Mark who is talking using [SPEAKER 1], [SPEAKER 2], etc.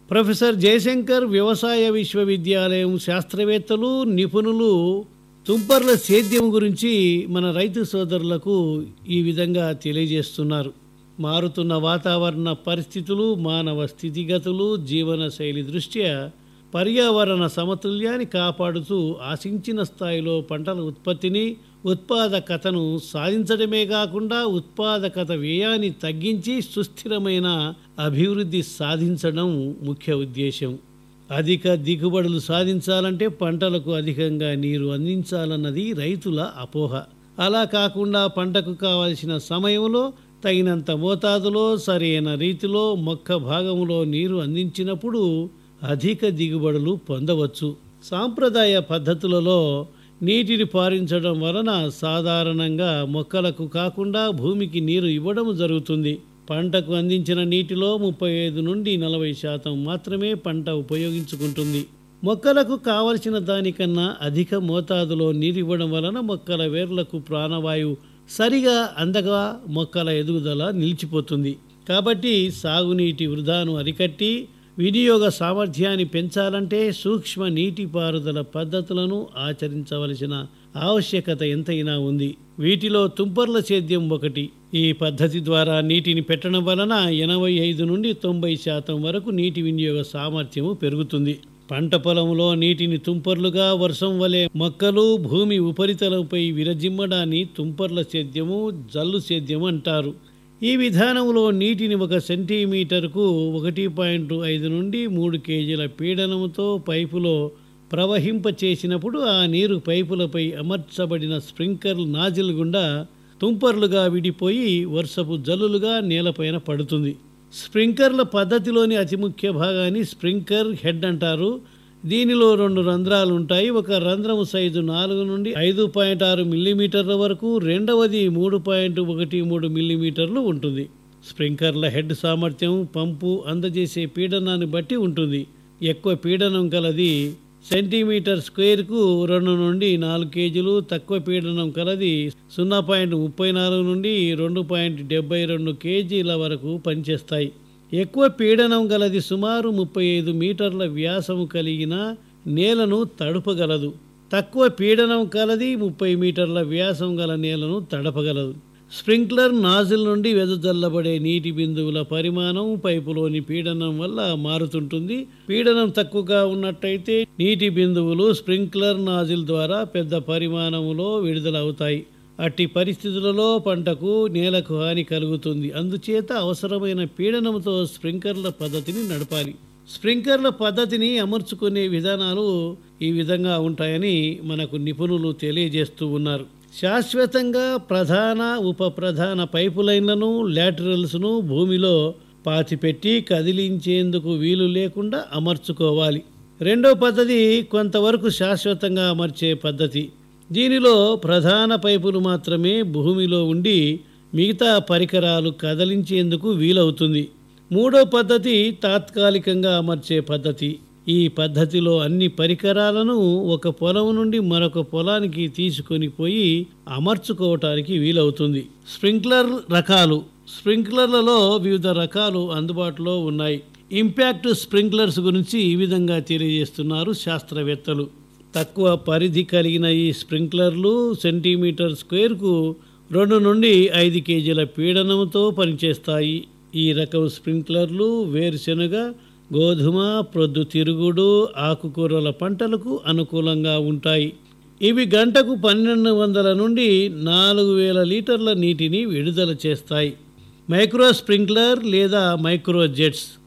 [SPEAKER 1] professor Jayashankar వ్యవసాయ విశ్వవిద్యాలయం శాస్త్రవేత్తలు నిపుణులు తుంపర్ల సేద్యం గురించి మన రైతు సోదరులకు ఈ విధంగా తెలియజేస్తున్నారు మారుతున్న వాతావరణ పరిస్థితులు మానవ స్థితిగతులు జీవనశైలి దృష్ట్యా పర్యావరణ సమతుల్యాన్ని కాపాడుతూ ఆశించిన స్థాయిలో పంటల ఉత్పత్తిని ఉత్పాదకతను సాధించడమే కాకుండా ఉత్పాదకత వ్యయాన్ని తగ్గించి సుస్థిరమైన అభివృద్ధి సాధించడం ముఖ్య ఉద్దేశం అధిక దిగుబడులు సాధించాలంటే పంటలకు అధికంగా నీరు అందించాలన్నది రైతుల అపోహ అలా కాకుండా పంటకు కావలసిన సమయంలో తగినంత మోతాదులో సరైన రీతిలో మొక్క భాగంలో నీరు అందించినప్పుడు అధిక దిగుబడులు పొందవచ్చు సాంప్రదాయ పద్ధతులలో నీటిని పారించడం వలన సాధారణంగా మొక్కలకు కాకుండా భూమికి నీరు ఇవ్వడం జరుగుతుంది పంటకు అందించిన నీటిలో ముప్పై ఐదు నుండి నలభై శాతం మాత్రమే పంట ఉపయోగించుకుంటుంది మొక్కలకు కావలసిన దానికన్నా అధిక మోతాదులో నీరు ఇవ్వడం వలన మొక్కల వేర్లకు ప్రాణవాయువు సరిగా అందగా మొక్కల ఎదుగుదల నిలిచిపోతుంది కాబట్టి సాగునీటి వృధాను అరికట్టి వినియోగ సామర్థ్యాన్ని పెంచాలంటే సూక్ష్మ నీటిపారుదల పద్ధతులను ఆచరించవలసిన ఆవశ్యకత ఎంతైనా ఉంది వీటిలో తుంపర్ల సేద్యం ఒకటి ఈ పద్ధతి ద్వారా నీటిని పెట్టడం వలన ఎనభై ఐదు నుండి తొంభై శాతం వరకు నీటి వినియోగ సామర్థ్యము పెరుగుతుంది పంట పొలంలో నీటిని తుంపర్లుగా వర్షం వలె మొక్కలు భూమి ఉపరితలంపై విరజిమ్మడాన్ని తుంపర్ల సేద్యము జల్లు సేద్యము అంటారు ఈ విధానంలో నీటిని ఒక సెంటీమీటర్కు ఒకటి పాయింట్ ఐదు నుండి మూడు కేజీల పీడనంతో పైపులో ప్రవహింప చేసినప్పుడు ఆ నీరు పైపులపై అమర్చబడిన స్ప్రింకర్ నాజిల్ గుండా తుంపర్లుగా విడిపోయి వర్షపు జల్లులుగా నేలపైన పడుతుంది స్ప్రింకర్ల పద్ధతిలోని అతి ముఖ్య భాగాన్ని స్ప్రింకర్ హెడ్ అంటారు దీనిలో రెండు రంధ్రాలు ఉంటాయి ఒక రంధ్రం సైజు నాలుగు నుండి ఐదు పాయింట్ ఆరు మిల్లీమీటర్ల వరకు రెండవది మూడు పాయింట్ ఒకటి మూడు మిల్లీమీటర్లు ఉంటుంది స్ప్రింకర్ల హెడ్ సామర్థ్యం పంపు అందజేసే పీడనాన్ని బట్టి ఉంటుంది ఎక్కువ పీడనం కలది సెంటీమీటర్ స్క్వేర్కు రెండు నుండి నాలుగు కేజీలు తక్కువ పీడనం కలది సున్నా పాయింట్ ముప్పై నాలుగు నుండి రెండు పాయింట్ డెబ్బై రెండు కేజీల వరకు పనిచేస్తాయి ఎక్కువ పీడనం గలది సుమారు ముప్పై ఐదు మీటర్ల వ్యాసము కలిగిన నేలను తడుపగలదు తక్కువ పీడనం కలది ముప్పై మీటర్ల వ్యాసం గల నేలను తడపగలదు స్ప్రింక్లర్ నాజిల్ నుండి వెదజల్లబడే నీటి బిందువుల పరిమాణం పైపులోని పీడనం వల్ల మారుతుంటుంది పీడనం తక్కువగా ఉన్నట్టయితే నీటి బిందువులు స్ప్రింక్లర్ నాజిల్ ద్వారా పెద్ద పరిమాణంలో విడుదల అవుతాయి అట్టి పరిస్థితులలో పంటకు నేలకు హాని కలుగుతుంది అందుచేత అవసరమైన పీడనంతో స్ప్రింక్లర్ల పద్ధతిని నడపాలి స్ప్రింక్లర్ల పద్ధతిని అమర్చుకునే విధానాలు ఈ విధంగా ఉంటాయని మనకు నిపుణులు తెలియజేస్తూ ఉన్నారు శాశ్వతంగా ప్రధాన ఉప ప్రధాన పైపు లైన్లను లాటరల్స్ను భూమిలో పాతిపెట్టి కదిలించేందుకు వీలు లేకుండా అమర్చుకోవాలి రెండో పద్ధతి కొంతవరకు శాశ్వతంగా అమర్చే పద్ధతి దీనిలో ప్రధాన పైపులు మాత్రమే భూమిలో ఉండి మిగతా పరికరాలు కదిలించేందుకు వీలవుతుంది మూడో పద్ధతి తాత్కాలికంగా అమర్చే పద్ధతి ఈ పద్ధతిలో అన్ని పరికరాలను ఒక పొలం నుండి మరొక పొలానికి తీసుకొని పోయి అమర్చుకోవటానికి వీలవుతుంది స్ప్రింక్లర్ రకాలు స్ప్రింక్లర్లలో వివిధ రకాలు అందుబాటులో ఉన్నాయి ఇంపాక్ట్ స్ప్రింక్లర్స్ గురించి ఈ విధంగా తెలియజేస్తున్నారు శాస్త్రవేత్తలు తక్కువ పరిధి కలిగిన ఈ స్ప్రింక్లర్లు సెంటీమీటర్ స్క్వేర్కు రెండు నుండి ఐదు కేజీల పీడనంతో పనిచేస్తాయి ఈ రకం స్ప్రింక్లర్లు వేరుశెనగ గోధుమ ప్రొద్దుతిరుగుడు ఆకుకూరల పంటలకు అనుకూలంగా ఉంటాయి ఇవి గంటకు పన్నెండు వందల నుండి నాలుగు వేల లీటర్ల నీటిని విడుదల చేస్తాయి మైక్రో స్ప్రింక్లర్ లేదా మైక్రో జెట్స్